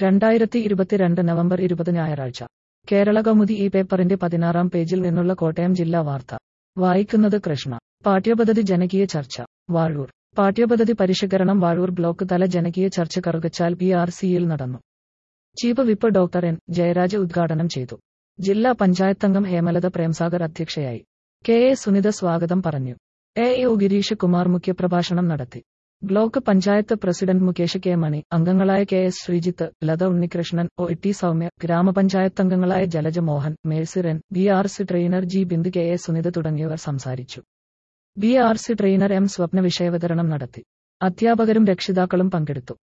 രണ്ടായിരത്തി ഇരുപത്തിരണ്ട് നവംബർ ഇരുപത് ഞായറാഴ്ച കേരള കൗമുദി ഈ പേപ്പറിന്റെ പതിനാറാം പേജിൽ നിന്നുള്ള കോട്ടയം ജില്ലാ വാർത്ത വായിക്കുന്നത് കൃഷ്ണ പാഠ്യപദ്ധതി ജനകീയ ചർച്ച വാഴൂർ പാഠ്യപദ്ധതി പരിഷ്കരണം വാഴൂർ ബ്ലോക്ക് തല ജനകീയ ചർച്ച കറുകച്ചാൽ പി ആർ സിയിൽ നടന്നു chief whip doctor N Jayaraj ഉദ്ഘാടനം ചെയ്തു ജില്ലാ പഞ്ചായത്തംഗം ഹേമലത പ്രേംസാഗർ അധ്യക്ഷയായി കെ എ സുനിത സ്വാഗതം പറഞ്ഞു എ യു ഗിരീഷ് കുമാർ മുഖ്യപ്രഭാഷണം നടത്തി block panchayat president Mukesh K Mani അംഗങ്ങളായ K S Sreejith Latha Unnikrishnan O T Soumya ഗ്രാമപഞ്ചായത്ത് അംഗങ്ങളായ ജലജ മോഹൻ മേഴ്സിറൻ B R C trainer G Bindu K A Sunitha തുടങ്ങിയവർ സംസാരിച്ചു B R C trainer M Swapna വിഷയവതരണം നടത്തി അധ്യാപകരും രക്ഷിതാക്കളും പങ്കെടുത്തു